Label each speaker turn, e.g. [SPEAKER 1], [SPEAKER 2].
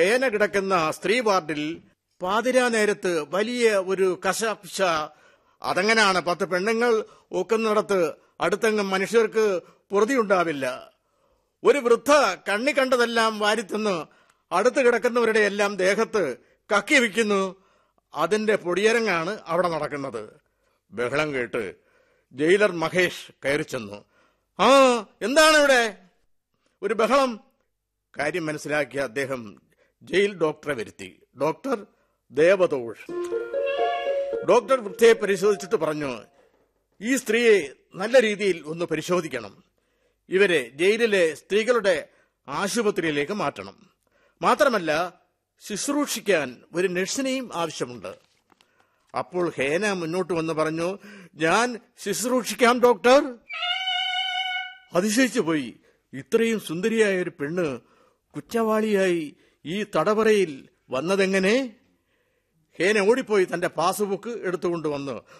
[SPEAKER 1] ഹേന കിടക്കുന്ന സ്ത്രീ വാർഡിൽ പാതിരാ നേരത്ത് വലിയ ഒരു കശാപിശ അതങ്ങനാണ് പത്ത് പെണ്ണുങ്ങൾ ഒക്കുന്നിടത്ത് അടുത്തെങ്ങും മനുഷ്യർക്ക് പൊറുതിയുണ്ടാവില്ല ഒരു വൃദ്ധ കണ്ണി കണ്ടതെല്ലാം വാരിത്തിന്ന് അടുത്ത് കിടക്കുന്നവരുടെ എല്ലാം ദേഹത്ത് കക്കി വയ്ക്കുന്നു അതിന്റെ പൊടിയരങ്ങാണ് അവിടെ നടക്കുന്നത് ബഹളം കേട്ട് ജയിലർ മഹേഷ് കയറി ചെന്നു ആ എന്താണ് ഇവിടെ ഒരു ബഹളം കാര്യം മനസ്സിലാക്കിയ അദ്ദേഹം ജയിൽ ഡോക്ടറെ വരുത്തി ഡോക്ടർ ദേവതോഷ് ഡോക്ടർ വൃദ്ധയെ പരിശോധിച്ചിട്ട് പറഞ്ഞു ഈ സ്ത്രീയെ നല്ല രീതിയിൽ ഒന്ന് പരിശോധിക്കണം ഇവരെ ജയിലിലെ സ്ത്രീകളുടെ ആശുപത്രിയിലേക്ക് മാറ്റണം മാത്രമല്ല ശുശ്രൂഷിക്കാൻ ഒരു നഴ്സിനെയും ആവശ്യമുണ്ട് അപ്പോൾ ഹേന മുന്നോട്ട് വന്ന് പറഞ്ഞു ഞാൻ ശുശ്രൂഷിക്കാം ഡോക്ടർ അതിശയിച്ചു പോയി ഇത്രയും സുന്ദരിയായ ഒരു പെണ്ണ് കുറ്റവാളിയായി ഈ തടവറയിൽ വന്നതെങ്ങനെ ഹേന ഓടിപ്പോയി തന്റെ പാസ്ബുക്ക് എടുത്തുകൊണ്ട് വന്ന്